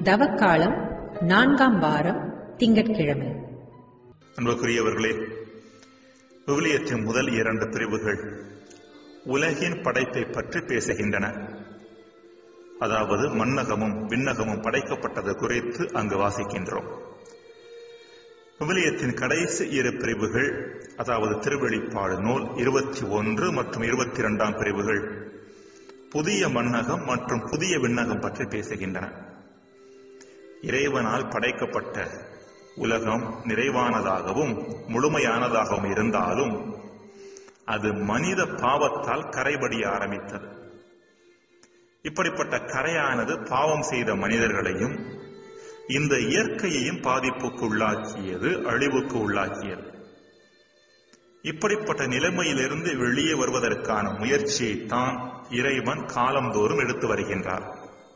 தவக்காலம் நான்காம் வாரம் திங்கட்கிழமை அன்புக்குரியவர்களே விவிலியத்தின் முதல் இரண்டு பிரிவுகள் உலகின் படைப்பை பற்றி பேசுகின்றன அதாவது மன்னகமும் விண்ணகமும் படைக்கப்பட்டது குறித்து அங்கு வாசிக்கின்றோம் விவிலியத்தின் கடைசி இரு பிரிவுகள் அதாவது திருவெளிப்பாடு நூல் இருபத்தி ஒன்று மற்றும் இருபத்தி இரண்டாம் பிரிவுகள் புதிய மன்னகம் மற்றும் புதிய விண்ணகம் பற்றி பேசுகின்றன இறைவனால் படைக்கப்பட்ட உலகம் நிறைவானதாகவும் முழுமையானதாகவும் இருந்தாலும் அது மனித பாவத்தால் கரைபடிய ஆரம்பித்தது இப்படிப்பட்ட கரையானது பாவம் செய்த மனிதர்களையும் இந்த இயற்கையையும் பாதிப்புக்கு உள்ளாக்கியது அழிவுக்கு உள்ளாக்கியது இப்படிப்பட்ட நிலைமையிலிருந்து வெளியே வருவதற்கான முயற்சியை தான் இறைவன் காலந்தோறும் எடுத்து வருகின்றார்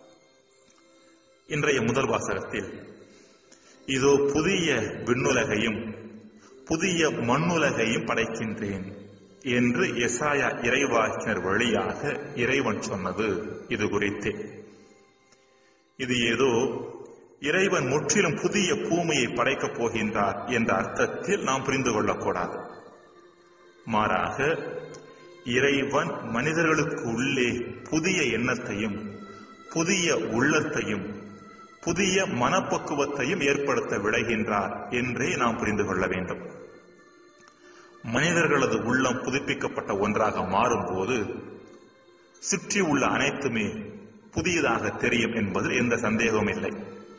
இன்றைய முதல் வாசகத்தில் இதோ புதிய விண்ணுலகையும் புதிய மண்ணுலகையும் படைக்கின்றேன் என்று எசாயா இறைவாக்கினர் வழியாக இறைவன் சொன்னது இது குறித்தே இது ஏதோ இறைவன் முற்றிலும் புதிய பூமியை படைக்கப் போகின்றார் என்ற அர்த்தத்தில் நாம் புரிந்து கொள்ளக்கூடாது மாறாக இறைவன் மனிதர்களுக்கு உள்ளே புதிய எண்ணத்தையும் புதிய உள்ளத்தையும் புதிய மனப்பக்குவத்தையும் ஏற்படுத்த விளைகின்றார் என்றே நாம் புரிந்து கொள்ள வேண்டும் மனிதர்களது உள்ளம் புதுப்பிக்கப்பட்ட ஒன்றாக மாறும்போது சுற்றி உள்ள அனைத்துமே புதியதாக தெரியும் என்பதில் எந்த சந்தேகமும் இல்லை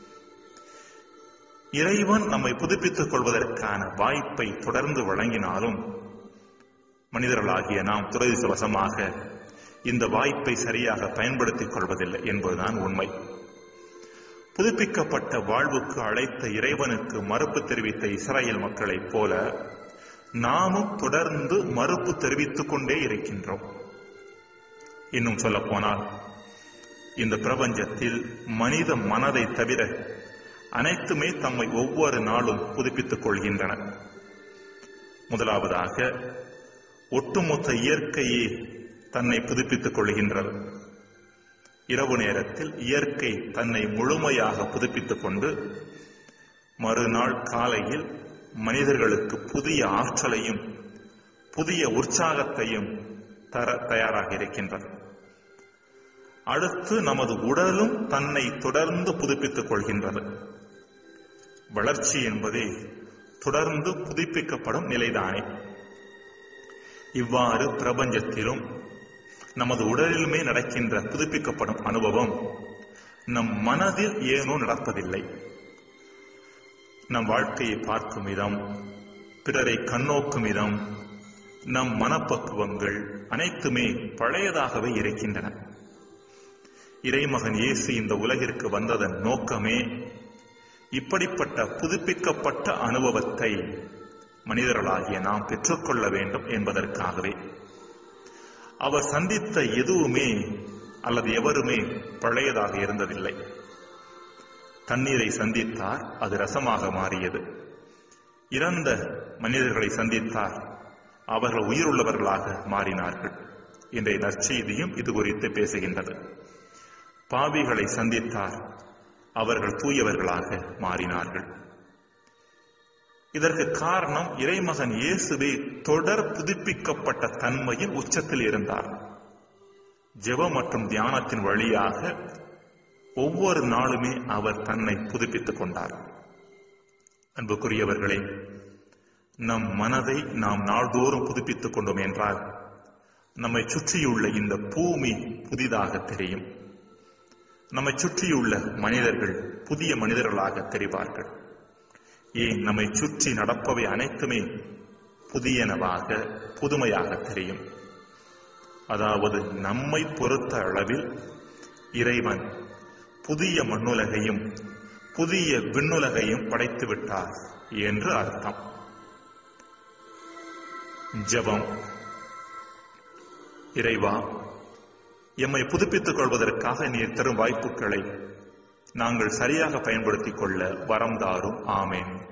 இறைவன் நம்மை புதுப்பித்துக் கொள்வதற்கான வாய்ப்பை தொடர்ந்து வழங்கினாலும் மனிதர்களாகிய நாம் துரதிசவசமாக இந்த வாய்ப்பை சரியாக பயன்படுத்திக் கொள்வதில்லை என்பதுதான் உண்மை புதுப்பிக்கப்பட்ட வாழ்வுக்கு அழைத்த இறைவனுக்கு மறுப்பு தெரிவித்த இஸ்ராயல் மக்களைப் போல நாமும் தொடர்ந்து மறுப்பு தெரிவித்துக் கொண்டே இருக்கின்றோம் இன்னும் சொல்ல போனால் இந்த பிரபஞ்சத்தில் மனித மனதை தவிர அனைத்துமே தம்மை ஒவ்வொரு நாளும் புதுப்பித்துக் கொள்கின்றன முதலாவதாக ஒட்டுமொத்த இயற்கையே தன்னை புதுப்பித்துக் கொள்கின்றது இரவு நேரத்தில் இயற்கை தன்னை முழுமையாக புதுப்பித்துக் கொண்டு மறுநாள் காலையில் மனிதர்களுக்கு புதிய ஆற்றலையும் புதிய உற்சாகத்தையும் தர தயாராக இருக்கின்றது அடுத்து நமது உடலும் தன்னை தொடர்ந்து புதுப்பித்துக் கொள்கின்றது வளர்ச்சி என்பதே தொடர்ந்து புதுப்பிக்கப்படும் நிலைதானே இவ்வாறு பிரபஞ்சத்திலும் நமது உடலிலுமே நடக்கின்ற புதுப்பிக்கப்படும் அனுபவம் நம் மனதில் ஏனோ நடப்பதில்லை நம் வாழ்க்கையை பார்க்கும் விதம் பிறரை கண்ணோக்கும் விதம் நம் மனப்பக்குவங்கள் அனைத்துமே பழையதாகவே இருக்கின்றன இறைமகன் இயேசு இந்த உலகிற்கு வந்ததன் நோக்கமே இப்படிப்பட்ட புதுப்பிக்கப்பட்ட அனுபவத்தை மனிதர்களாகிய நாம் பெற்றுக்கொள்ள வேண்டும் என்பதற்காகவே அவர் சந்தித்த எதுவுமே அல்லது எவருமே பழையதாக இருந்ததில்லை தண்ணீரை சந்தித்தார் அது ரசமாக மாறியது இறந்த மனிதர்களை சந்தித்தார் அவர்கள் உயிருள்ளவர்களாக மாறினார்கள் இன்றைய நற்செய்தியும் இது குறித்து பேசுகின்றது பாவிகளை சந்தித்தார் அவர்கள் தூயவர்களாக மாறினார்கள் இதற்கு காரணம் இறைமகன் இயேசுவே தொடர் புதுப்பிக்கப்பட்ட தன்மையின் உச்சத்தில் இருந்தார் ஜெப மற்றும் தியானத்தின் வழியாக ஒவ்வொரு நாளுமே அவர் தன்னை புதுப்பித்துக் கொண்டார் அன்புக்குரியவர்களே நம் மனதை நாம் நாள்தோறும் புதுப்பித்துக் கொண்டோம் என்றால் நம்மை சுற்றியுள்ள இந்த பூமி புதிதாக தெரியும் நம்மை சுற்றியுள்ள மனிதர்கள் புதிய மனிதர்களாக தெரிவார்கள் ஏன் நம்மை சுற்றி நடப்பவை அனைத்துமே புதியனவாக புதுமையாக தெரியும் அதாவது நம்மை பொறுத்த அளவில் இறைவன் புதிய மண்ணுலகையும் புதிய விண்ணுலகையும் படைத்து விட்டார் என்று அர்த்தம் ஜபம் இறைவா எம்மை புதுப்பித்துக் கொள்வதற்காக நீர் தரும் வாய்ப்புகளை நாங்கள் சரியாக பயன்படுத்திக் கொள்ள வரம் தாரும் ஆமேன்